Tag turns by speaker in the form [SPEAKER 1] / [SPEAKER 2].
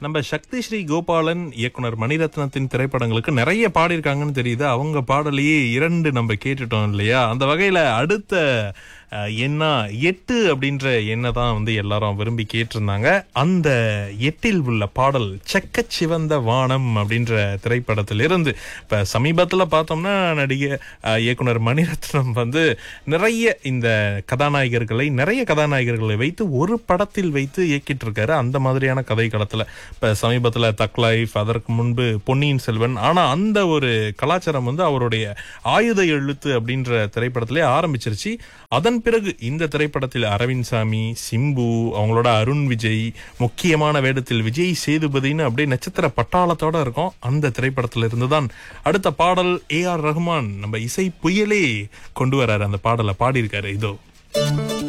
[SPEAKER 1] நம்ம சக்தி ஸ்ரீ கோபாலன் இயக்குனர் மணிரத்னத்தின் திரைப்படங்களுக்கு நிறைய பாடியிருக்காங்கன்னு தெரியுது அவங்க பாடலையே இரண்டு நம்ம கேட்டுட்டோம் இல்லையா அந்த வகையில அடுத்த அஹ், எண்ணா எட்டு அப்படின்ற எண்ணை தான் வந்து எல்லாரும் விரும்பி கேட்டிருந்தாங்க அந்த எட்டில் உள்ள பாடல் செக்க சிவந்த வானம் அப்படின்ற திரைப்படத்திலிருந்து இப்ப சமீபத்துல பார்த்தோம்னா நடிகை அஹ், இயக்குனர் மணிரத்னம் வந்து நிறைய இந்த கதாநாயகர்களை நிறைய கதாநாயகர்களை வைத்து ஒரு படத்தில் வைத்து இயக்கிட்டு இருக்காரு அந்த மாதிரியான கதை களத்துல இப்ப சமீபத்துல தக் லைஃப் அதற்கு முன்பு பொன்னியின் செல்வன் ஆனா அந்த ஒரு கலாச்சாரம் வந்து அவருடைய ஆயுத எழுத்து அப்படின்ற திரைப்படத்திலே ஆரம்பிச்சிருச்சு அதன் பிறகு இந்த திரைப்படத்தில் அரவிந்த் சாமி சிம்பு அவங்களோட அருண் விஜய் முக்கியமான வேடத்தில் விஜய் சேதுபதினு அப்படியே நட்சத்திர பட்டாளத்தோட இருக்கும் அந்த திரைப்படத்துல இருந்துதான் அடுத்த பாடல் ஏ ஆர் ரஹ்மான் நம்ம இசை புயலே கொண்டு வராரு அந்த பாடலை பாடியிருக்காரு இதோ